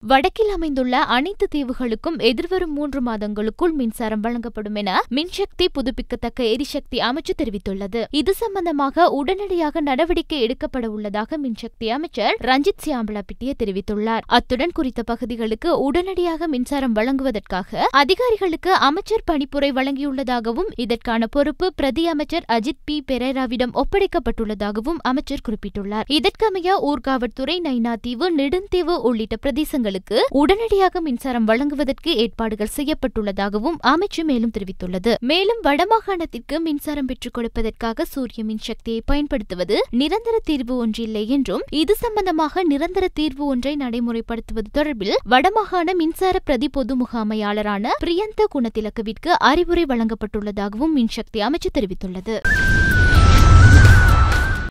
வடக்கில் அமைந்துள்ள அனைத்து தீவுகளுக்கும் எதிர்வரும் மூன்று மாதங்களுக்குள் மின்சாரம் வழங்கப்படும் என மின்சக்தி புதுப்பிக்கத்தக்க எரிசக்தி அமைச்சு தெரிவித்துள்ளது இது சம்பந்தமாக உடனடியாக நடவடிக்கை எடுக்கப்பட உள்ளதாக மின்சக்தி அமைச்சர் ரஞ்சித் சியாம்பலப்பிட்டிய தெரிவித்துள்ளார் அத்துடன் குறித்த பகுதிகளுக்கு உடனடியாக மின்சாரம் வழங்குவதற்காக அதிகாரிகளுக்கு அமைச்சர் பணிப்புரை வழங்கியுள்ளதாகவும் இதற்கான பொறுப்பு பிரதி அமைச்சர் அஜித் பி பெரேராவிடம் ஒப்படைக்கப்பட்டுள்ளதாகவும் அமைச்சர் குறிப்பிட்டுள்ளார் இதற்கமைய ஊர்காவற்துறை நைனாதீவு நெடுந்தீவு உள்ளிட்ட பிரதேசங்களுக்கு உடனடியாக மின்சாரம் வழங்குவதற்கு ஏற்பாடுகள் செய்யப்பட்டுள்ளதாகவும் அமைச்சு மேலும் தெரிவித்துள்ளது மேலும் வடமாகாணத்திற்கு மின்சாரம் பெற்றுக் கொடுப்பதற்காக சூரிய மின்சக்தியை பயன்படுத்துவது நிரந்தர தீர்வு ஒன்றில்லை என்றும் இது சம்பந்தமாக நிரந்தர தீர்வு ஒன்றை நடைமுறைப்படுத்துவது தொடர்பில் வடமாகாண மின்சார பிரதி பொது முகாமையாளரான பிரியந்த குணத்திலக்கவிற்கு அறிவுரை வழங்கப்பட்டுள்ளதாகவும் மின்சக்தி அமைச்சு தெரிவித்துள்ளது